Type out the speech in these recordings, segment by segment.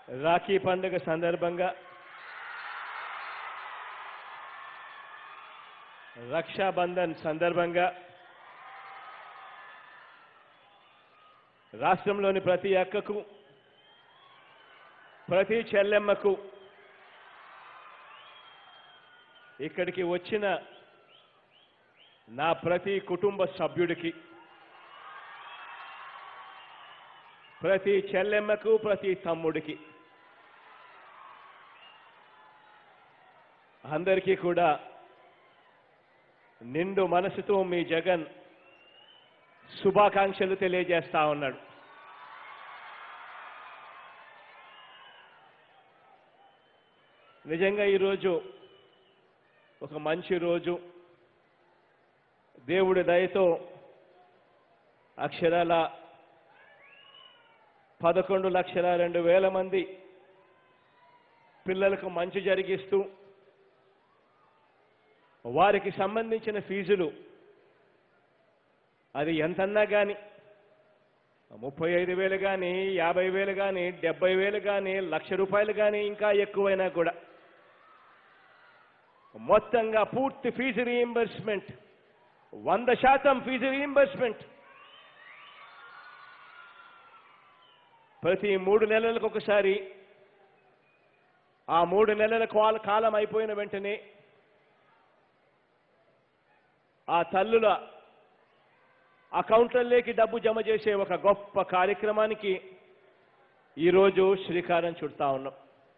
రాఖీ పండుగ సందర్భంగా రక్షాబంధన్ సందర్భంగా రాష్ట్రంలోని ప్రతి అక్కకు ప్రతి చెల్లెమ్మకు ఇక్కడికి వచ్చిన నా ప్రతి కుటుంబ సభ్యుడికి ప్రతి చెల్లెమ్మకు ప్రతి తమ్ముడికి అందరికీ కూడా నిండు మనసుతో మీ జగన్ శుభాకాంక్షలు తెలియజేస్తా ఉన్నాడు నిజంగా ఈరోజు ఒక మంచి రోజు దేవుడి దయతో అక్షరాల పదకొండు లక్షల రెండు వేల మంది పిల్లలకు మంచి జరిగిస్తూ వారికి సంబంధించిన ఫీజులు అది ఎంతన్నా కానీ ముప్పై ఐదు వేలు కానీ యాభై వేలు కానీ డెబ్బై వేలు కానీ లక్ష రూపాయలు కానీ ఇంకా ఎక్కువైనా కూడా మొత్తంగా పూర్తి ఫీజు రీయింబర్స్మెంట్ వంద శాతం ఫీజు రీయింబర్స్మెంట్ ప్రతి మూడు నెలలకు ఒకసారి ఆ మూడు నెలల కాల కాలం అయిపోయిన వెంటనే ఆ తల్లుల అకౌంట్లలోకి డబ్బు జమ చేసే ఒక గొప్ప కార్యక్రమానికి ఈరోజు శ్రీకారం చుడతా ఉన్నాం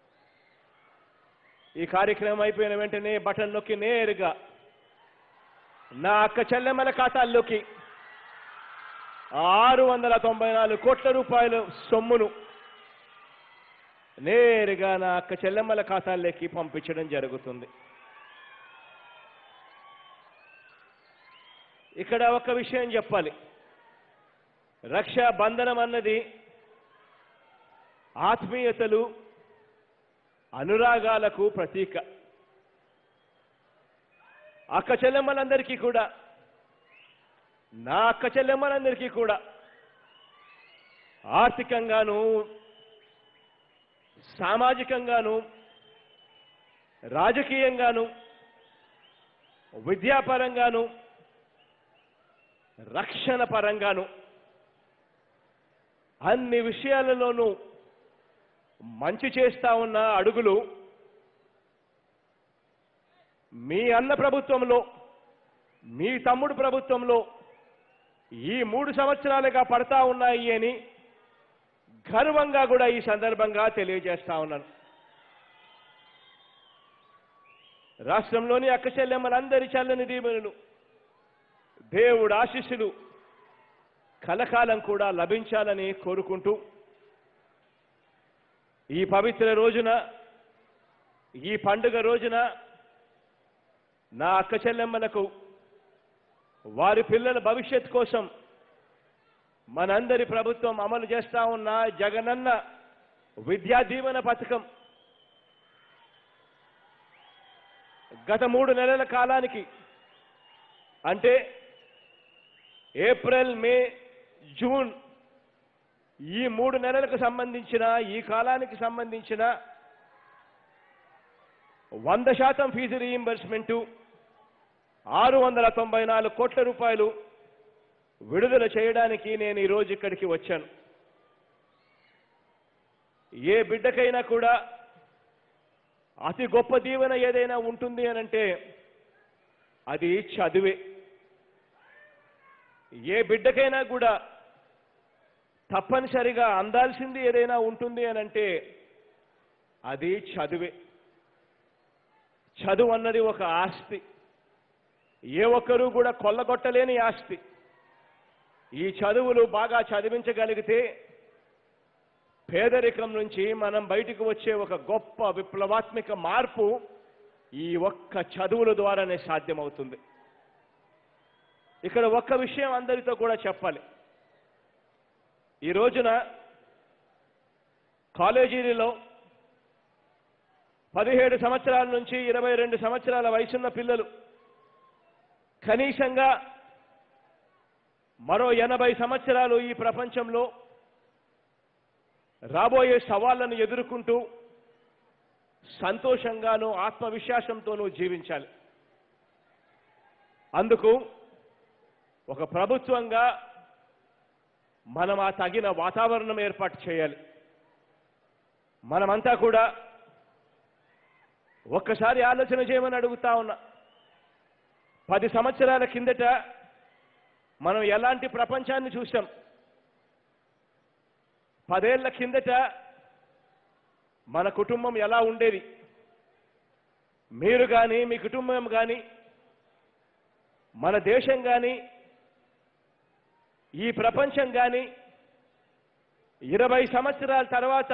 ఈ కార్యక్రమం అయిపోయిన వెంటనే బటన్ నొక్కి నేరుగా నా అక్క చెల్లెమ్మల ఖాతాల్లోకి ఆరు వందల తొంభై నాలుగు కోట్ల రూపాయల సొమ్మును నేరుగా నా అక్క చెల్లెమ్మల ఖాతాల్లోకి పంపించడం జరుగుతుంది ఇక్కడ ఒక విషయం చెప్పాలి రక్షా బంధనం అన్నది ఆత్మీయతలు అనురాగాలకు ప్రతీక అక్క చెల్లెమ్మలందరికీ కూడా నా అక్క చెల్లెమ్మలందరికీ కూడా ఆర్థికంగాను సామాజికంగాను రాజకీయంగాను విద్యాపరంగాను రక్షణ పరంగాను అన్ని విషయాలలోనూ మంచి చేస్తా ఉన్న అడుగులు మీ అన్న ప్రభుత్వంలో మీ తమ్ముడు ప్రభుత్వంలో ఈ మూడు సంవత్సరాలుగా పడతా ఉన్నాయి అని గర్వంగా కూడా ఈ సందర్భంగా తెలియజేస్తా ఉన్నాను రాష్ట్రంలోని అక్క చెల్లెమ్మలందరి చల్లని దీవెనలు దేవుడు ఆశీస్సులు కలకాలం కూడా లభించాలని కోరుకుంటూ ఈ పవిత్ర రోజున ఈ పండుగ రోజున నా అక్క చెల్లెమ్మలకు వారి పిల్లల భవిష్యత్ కోసం మనందరి ప్రభుత్వం అమలు చేస్తా ఉన్న జగనన్న విద్యా దీవెన పథకం గత మూడు నెలల కాలానికి అంటే ఏప్రిల్ మే జూన్ ఈ మూడు నెలలకు సంబంధించిన ఈ కాలానికి సంబంధించిన వంద శాతం ఫీజు రీయింబర్స్మెంటు ఆరు వందల తొంభై నాలుగు కోట్ల రూపాయలు విడుదల చేయడానికి నేను ఈరోజు ఇక్కడికి వచ్చాను ఏ బిడ్డకైనా కూడా అతి గొప్ప దీవెన ఏదైనా ఉంటుంది అనంటే అది చదువే ఏ బిడ్డకైనా కూడా తప్పనిసరిగా అందాల్సింది ఏదైనా ఉంటుంది అనంటే అది చదువే చదువు అన్నది ఒక ఆస్తి ఏ ఒక్కరూ కూడా కొల్లగొట్టలేని ఆస్తి ఈ చదువులు బాగా చదివించగలిగితే పేదరికం నుంచి మనం బయటికి వచ్చే ఒక గొప్ప విప్లవాత్మక మార్పు ఈ ఒక్క చదువుల ద్వారానే సాధ్యమవుతుంది ఇక్కడ ఒక్క విషయం అందరితో కూడా చెప్పాలి ఈ రోజున కాలేజీలలో పదిహేడు సంవత్సరాల నుంచి ఇరవై రెండు సంవత్సరాల వయసున్న పిల్లలు కనీసంగా మరో ఎనభై సంవత్సరాలు ఈ ప్రపంచంలో రాబోయే సవాళ్లను ఎదుర్కొంటూ సంతోషంగానూ ఆత్మవిశ్వాసంతోనూ జీవించాలి అందుకు ఒక ప్రభుత్వంగా మనం ఆ తగిన వాతావరణం ఏర్పాటు చేయాలి మనమంతా కూడా ఒక్కసారి ఆలోచన చేయమని అడుగుతా ఉన్నా పది సంవత్సరాల కిందట మనం ఎలాంటి ప్రపంచాన్ని చూసాం పదేళ్ల కిందట మన కుటుంబం ఎలా ఉండేది మీరు కానీ మీ కుటుంబం కానీ మన దేశం కానీ ఈ ప్రపంచం కానీ ఇరవై సంవత్సరాల తర్వాత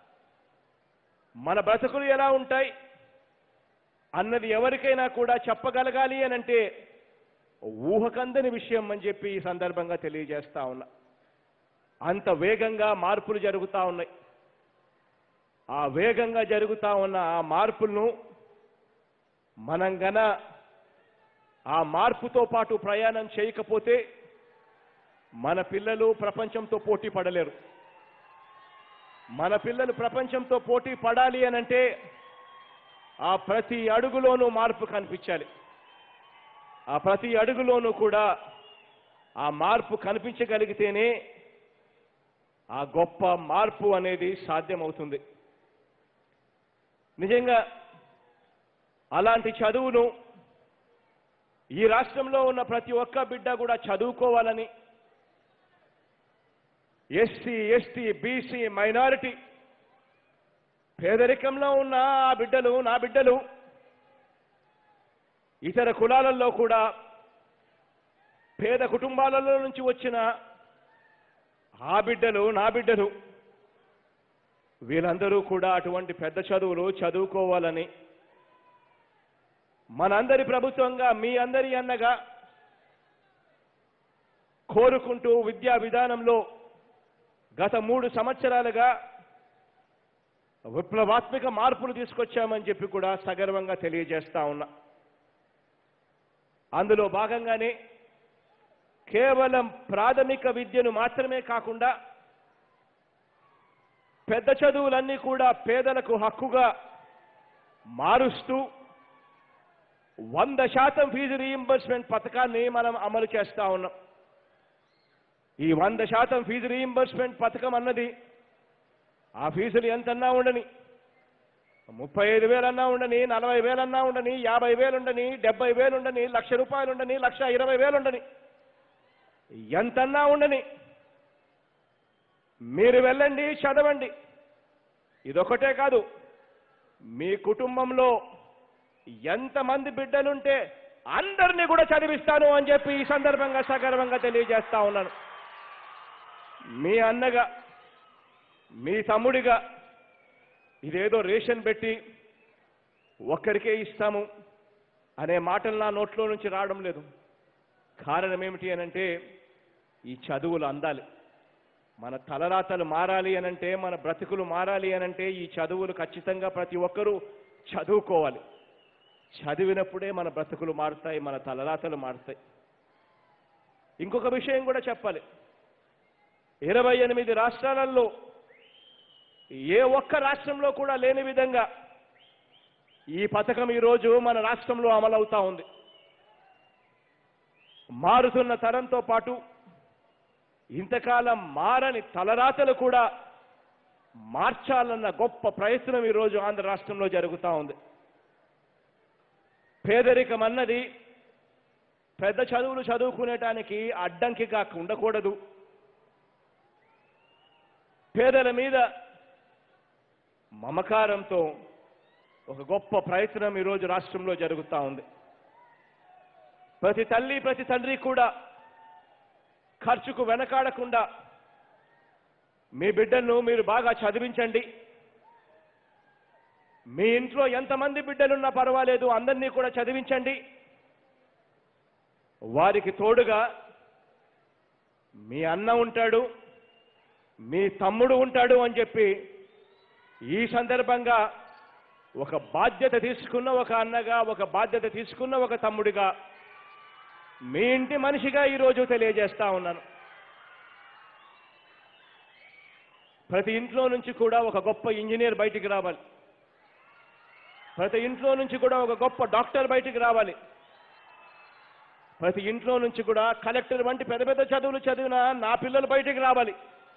మన బ్రతుకులు ఎలా ఉంటాయి అన్నది ఎవరికైనా కూడా చెప్పగలగాలి అని అంటే ఊహకందని విషయం అని చెప్పి ఈ సందర్భంగా తెలియజేస్తా ఉన్నా అంత వేగంగా మార్పులు జరుగుతూ ఉన్నాయి ఆ వేగంగా జరుగుతూ ఉన్న ఆ మార్పులను మనం గన ఆ మార్పుతో పాటు ప్రయాణం చేయకపోతే మన పిల్లలు ప్రపంచంతో పోటీ పడలేరు మన పిల్లలు ప్రపంచంతో పోటీ పడాలి అనంటే ఆ ప్రతి అడుగులోనూ మార్పు కనిపించాలి ఆ ప్రతి అడుగులోనూ కూడా ఆ మార్పు కనిపించగలిగితేనే ఆ గొప్ప మార్పు అనేది సాధ్యమవుతుంది నిజంగా అలాంటి చదువును ఈ రాష్ట్రంలో ఉన్న ప్రతి ఒక్క బిడ్డ కూడా చదువుకోవాలని ఎస్సీ ఎస్టీ బీసీ మైనారిటీ పేదరికంలో ఉన్న ఆ బిడ్డలు నా బిడ్డలు ఇతర కులాలలో కూడా పేద కుటుంబాలలో నుంచి వచ్చిన ఆ బిడ్డలు నా బిడ్డలు వీళ్ళందరూ కూడా అటువంటి పెద్ద చదువులు చదువుకోవాలని మనందరి ప్రభుత్వంగా మీ అందరి అన్నగా కోరుకుంటూ విద్యా విధానంలో గత మూడు సంవత్సరాలుగా విప్లవాత్మక మార్పులు తీసుకొచ్చామని చెప్పి కూడా సగర్వంగా తెలియజేస్తా ఉన్నా అందులో భాగంగానే కేవలం ప్రాథమిక విద్యను మాత్రమే కాకుండా పెద్ద చదువులన్నీ కూడా పేదలకు హక్కుగా మారుస్తూ వంద శాతం ఫీజు రీయింబర్స్మెంట్ పథకాన్ని మనం అమలు చేస్తా ఉన్నాం ఈ వంద శాతం ఫీజు రీయింబర్స్మెంట్ పథకం అన్నది ఆ ఫీజులు ఎంతన్నా ఉండని ముప్పై ఐదు వేలన్నా ఉండని నలభై వేలన్నా ఉండని యాభై వేలు ఉండని డెబ్బై వేలు ఉండని లక్ష రూపాయలు ఉండని లక్ష ఇరవై వేలు ఉండని ఎంతన్నా ఉండని మీరు వెళ్ళండి చదవండి ఇదొకటే కాదు మీ కుటుంబంలో ఎంతమంది బిడ్డలుంటే అందరినీ కూడా చదివిస్తాను అని చెప్పి ఈ సందర్భంగా సగర్వంగా తెలియజేస్తా ఉన్నాను మీ అన్నగా మీ తమ్ముడిగా ఇదేదో రేషన్ పెట్టి ఒక్కరికే ఇస్తాము అనే మాటలు నా నోట్లో నుంచి రావడం లేదు కారణం ఏమిటి అనంటే ఈ చదువులు అందాలి మన తలరాతలు మారాలి అనంటే మన బ్రతుకులు మారాలి అనంటే ఈ చదువులు ఖచ్చితంగా ప్రతి ఒక్కరూ చదువుకోవాలి చదివినప్పుడే మన బ్రతుకులు మారుతాయి మన తలరాతలు మారుతాయి ఇంకొక విషయం కూడా చెప్పాలి ఇరవై ఎనిమిది రాష్ట్రాలలో ఏ ఒక్క రాష్ట్రంలో కూడా లేని విధంగా ఈ పథకం ఈరోజు మన రాష్ట్రంలో అమలవుతా ఉంది మారుతున్న తరంతో పాటు ఇంతకాలం మారని తలరాతలు కూడా మార్చాలన్న గొప్ప ప్రయత్నం ఈరోజు ఆంధ్ర రాష్ట్రంలో జరుగుతూ ఉంది పేదరికం అన్నది పెద్ద చదువులు చదువుకునేటానికి అడ్డంకిగా ఉండకూడదు పేదల మీద మమకారంతో ఒక గొప్ప ప్రయత్నం ఈరోజు రాష్ట్రంలో జరుగుతూ ఉంది ప్రతి తల్లి ప్రతి తండ్రి కూడా ఖర్చుకు వెనకాడకుండా మీ బిడ్డలను మీరు బాగా చదివించండి మీ ఇంట్లో ఎంతమంది బిడ్డలున్నా పర్వాలేదు అందరినీ కూడా చదివించండి వారికి తోడుగా మీ అన్న ఉంటాడు మీ తమ్ముడు ఉంటాడు అని చెప్పి ఈ సందర్భంగా ఒక బాధ్యత తీసుకున్న ఒక అన్నగా ఒక బాధ్యత తీసుకున్న ఒక తమ్ముడిగా మీ ఇంటి మనిషిగా ఈరోజు తెలియజేస్తా ఉన్నాను ప్రతి ఇంట్లో నుంచి కూడా ఒక గొప్ప ఇంజనీర్ బయటికి రావాలి ప్రతి ఇంట్లో నుంచి కూడా ఒక గొప్ప డాక్టర్ బయటికి రావాలి ప్రతి ఇంట్లో నుంచి కూడా కలెక్టర్ వంటి పెద్ద పెద్ద చదువులు చదివిన నా పిల్లలు బయటికి రావాలి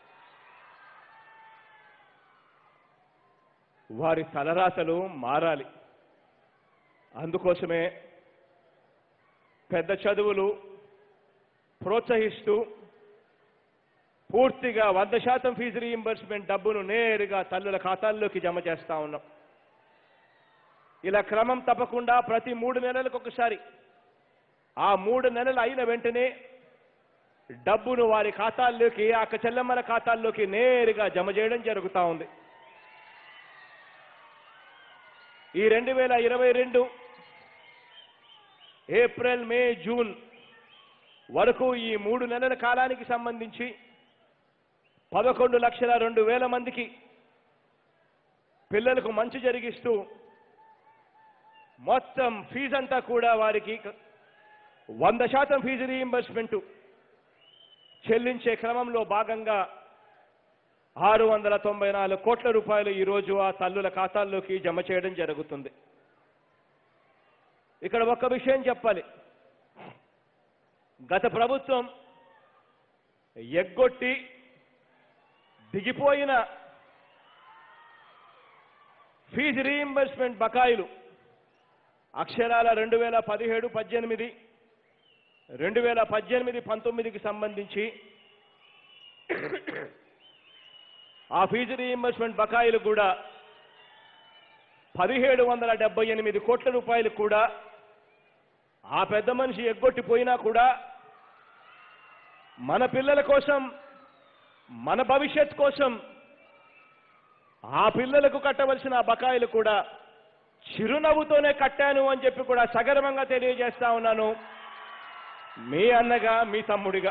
వారి తలరాతలు మారాలి అందుకోసమే పెద్ద చదువులు ప్రోత్సహిస్తూ పూర్తిగా వంద శాతం ఫీజు రీయింబర్స్మెంట్ డబ్బును నేరుగా తల్లుల ఖాతాల్లోకి జమ చేస్తా ఉన్నాం ఇలా క్రమం తప్పకుండా ప్రతి మూడు నెలలకు ఒకసారి ఆ మూడు నెలలు అయిన వెంటనే డబ్బును వారి ఖాతాల్లోకి ఆ చెల్లెమ్మల ఖాతాల్లోకి నేరుగా జమ చేయడం జరుగుతూ ఉంది ఈ రెండు వేల ఇరవై రెండు ఏప్రిల్ మే జూన్ వరకు ఈ మూడు నెలల కాలానికి సంబంధించి పదకొండు లక్షల రెండు వేల మందికి పిల్లలకు మంచి జరిగిస్తూ మొత్తం ఫీజంతా కూడా వారికి వంద శాతం ఫీజు రీయింబర్స్మెంట్ చెల్లించే క్రమంలో భాగంగా ఆరు వందల తొంభై నాలుగు కోట్ల రూపాయలు ఈరోజు ఆ తల్లుల ఖాతాల్లోకి జమ చేయడం జరుగుతుంది ఇక్కడ ఒక్క విషయం చెప్పాలి గత ప్రభుత్వం ఎగ్గొట్టి దిగిపోయిన ఫీజు రీయింబర్స్మెంట్ బకాయిలు అక్షరాల రెండు వేల పదిహేడు పద్దెనిమిది రెండు వేల పద్దెనిమిది పంతొమ్మిదికి సంబంధించి ఆ ఫీజు రీయింబర్స్మెంట్ బకాయిలు కూడా పదిహేడు వందల డెబ్బై ఎనిమిది కోట్ల రూపాయలు కూడా ఆ పెద్ద మనిషి ఎగ్గొట్టిపోయినా కూడా మన పిల్లల కోసం మన భవిష్యత్ కోసం ఆ పిల్లలకు కట్టవలసిన ఆ బకాయిలు కూడా చిరునవ్వుతోనే కట్టాను అని చెప్పి కూడా సగర్వంగా తెలియజేస్తా ఉన్నాను మీ అన్నగా మీ తమ్ముడిగా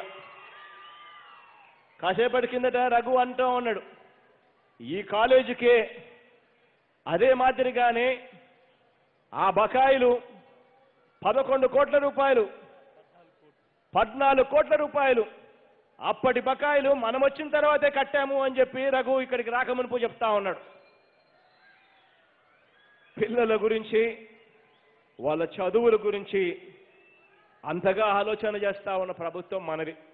కాసేపటి కిందట రఘు అంటూ ఉన్నాడు ఈ కాలేజీకే అదే మాదిరిగానే ఆ బకాయిలు పదకొండు కోట్ల రూపాయలు పద్నాలుగు కోట్ల రూపాయలు అప్పటి బకాయిలు మనం వచ్చిన తర్వాతే కట్టాము అని చెప్పి రఘు ఇక్కడికి రాకమునుపు చెప్తా ఉన్నాడు పిల్లల గురించి వాళ్ళ చదువుల గురించి అంతగా ఆలోచన చేస్తా ఉన్న ప్రభుత్వం మనది